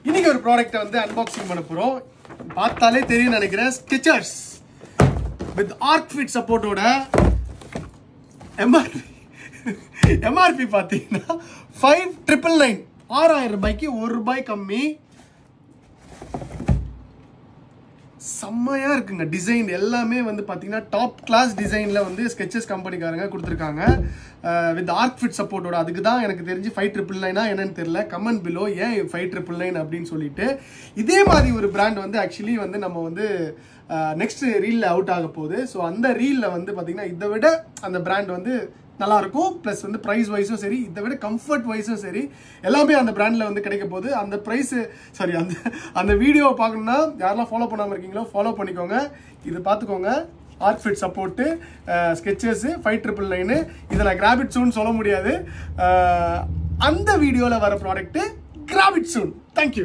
இன்னைக்கு ஒரு ப்ராடக்ட்டை வந்து அன்பாக்சிங் பண்ண போகிறோம் பார்த்தாலே தெரியும் நினைக்கிறேன் ஸ்கெச்சர்ஸ் வித் ஆர்க் ஃபிட் சப்போர்ட்டோட எம்ஆர்பி எம்ஆர்பி பார்த்தீங்கன்னா ஃபைவ் ட்ரிபிள் நைன் ஆறாயிரம் ரூபாய்க்கு ஒரு ரூபாய் கம்மி செம்மையா இருக்குங்க டிசைன் எல்லாமே வந்து பார்த்தீங்கன்னா டாப் கிளாஸ் டிசைனில் வந்து ஸ்கெச்சஸ் கம்பெனிக்காரங்க கொடுத்துருக்காங்க வித் ஆர்க் ஃபிட் சப்போர்ட்டோட அதுக்கு தான் எனக்கு தெரிஞ்சு ஃபைவ் ட்ரிபிள் நைனா என்னன்னு தெரியல கமெண்ட் பிலோ ஏன் ஃபைவ் ட்ரிபிள் நைன் அப்படின்னு சொல்லிட்டு இதே மாதிரி ஒரு பிராண்ட் வந்து ஆக்சுவலி வந்து நம்ம வந்து நெக்ஸ்ட் ரீலில் அவுட் ஆக போகுது ஸோ அந்த ரீலில் வந்து பார்த்தீங்கன்னா இதை விட அந்த பிராண்ட் வந்து நல்லா இருக்கும் ப்ளஸ் வந்து ப்ரைஸ் வைஸும் சரி இதை விட கம்ஃபர்ட் வைஸும் சரி எல்லாமே அந்த பிராண்டில் வந்து கிடைக்க போகுது அந்த ப்ரைஸ் சாரி அந்த அந்த வீடியோவை பார்க்கணுன்னா யாரெல்லாம் ஃபாலோ பண்ணாமல் இருக்கீங்களோ ஃபாலோ பண்ணிக்கோங்க இது பார்த்துக்கோங்க arch fit support Skechers five triple nine இதை நான் கிராபிட் சூன் சொல்ல முடியாது அஹ், அந்த வீடியோவில் வர ப்ராடக்ட்டு கிராபிட் சூன் தேங்க்யூ